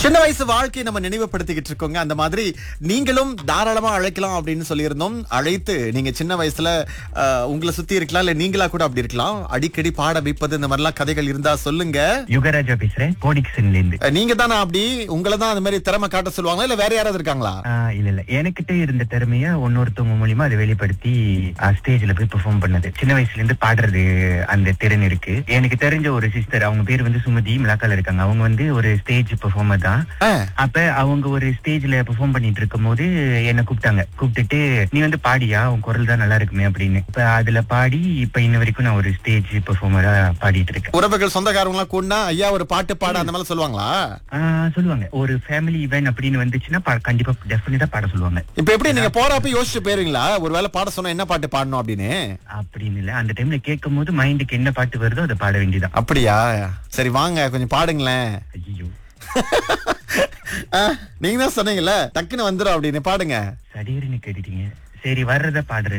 சின்ன வயசு வாழ்க்கையை நம்ம நினைவுபடுத்திக்கிட்டு இருக்கோங்க அந்த மாதிரி நீங்களும் தாராளமா அழைக்கலாம் அப்படின்னு சொல்லியிருந்தோம் அழைத்து நீங்க சின்ன வயசுல அஹ், உங்களை சுத்தி இருக்கலாம் இல்ல நீங்களா கூட அப்படி இருக்கலாம் அடிக்கடி பாட வைப்பது இந்த மாதிரிலாம் கதைகள் இருந்தா சொல்லுங்க யுகராஜா பேசுறேன் கோடிக்சன்ல இருந்து அஹ், நீங்க தானே அப்படி உங்களை தான் அந்த மாதிரி திறமை காட்ட சொல்லுவாங்களா இல்ல வேற யாராவது இருக்காங்களா ஆஹ் இல்ல இல்ல எனக்கிட்ட இருந்த திறமைய இன்னொருத்தவங்க மூலியமா அதை வெளிப்படுத்தி ஸ்டேஜ்ல போய் பெர்ஃபார்ம் பண்ணது சின்ன வயசுல இருந்து பாடுறது அந்த திறன் இருக்கு எனக்கு தெரிஞ்ச ஒரு சிஸ்டர் அவங்க பேர் வந்து சுமதி மிளாக்கால இருக்காங்க அவங்க வந்து ஒரு ஸ்டேஜ் பெர்ஃபார்மர் தான் அஹ், அப்ப அவங்க ஒரு ஸ்டேஜ்ல பெர்ஃபார்ம் பண்ணிட்டு இருக்கும் போது என்ன கூப்பிட்டாங்க கூப்பிட்டுட்டு நீ வந்து பாடியா உன் குரல் தான் நல்லா இருக்குமே அப்படின்னு இப்ப அதுல பாடி இப்ப இன்ன வரைக்கும் நான் ஒரு ஸ்டேஜ் பெர்ஃபார்மரா பாடிட்டு இருக்கேன் உறவுகள் சொந்தக்காரங்க எல்லாம் கூடனா ஐயா ஒரு பாட்டு பாட அந்த மாதிரி சொல்லுவாங்களா ஆஹ் சொல்லுவாங்க ஒரு ஃபேமிலி ஈவென்ட் அப்படின்னு வந்துச்சுன்னா பா- கண்டிப்பா டெஃபினட்டா பாட சொல்லுவாங்க இப்ப எப்படி நீங்க போறப்ப யோசிச்சு போயிருவீங்களா ஒருவேளை பாட சொன்னா என்ன பாட்டு பாடணும் அப்படின்னு அப்படின்னு இல்ல அந்த டைம்ல கேட்கும் போது மைண்டுக்கு என்ன பாட்டு வருதோ அதை பாட வேண்டியதான் அப்படியா சரி வாங்க கொஞ்சம் பாடுங்களேன் ஐயோ அஹ், நீங்க தான் சொன்னீங்கல்ல டக்குன்னு வந்துடும் அப்படின்னு பாடுங்க சடீர்னு கேட்டுட்டீங்க சரி வர்றத பாடுறேன்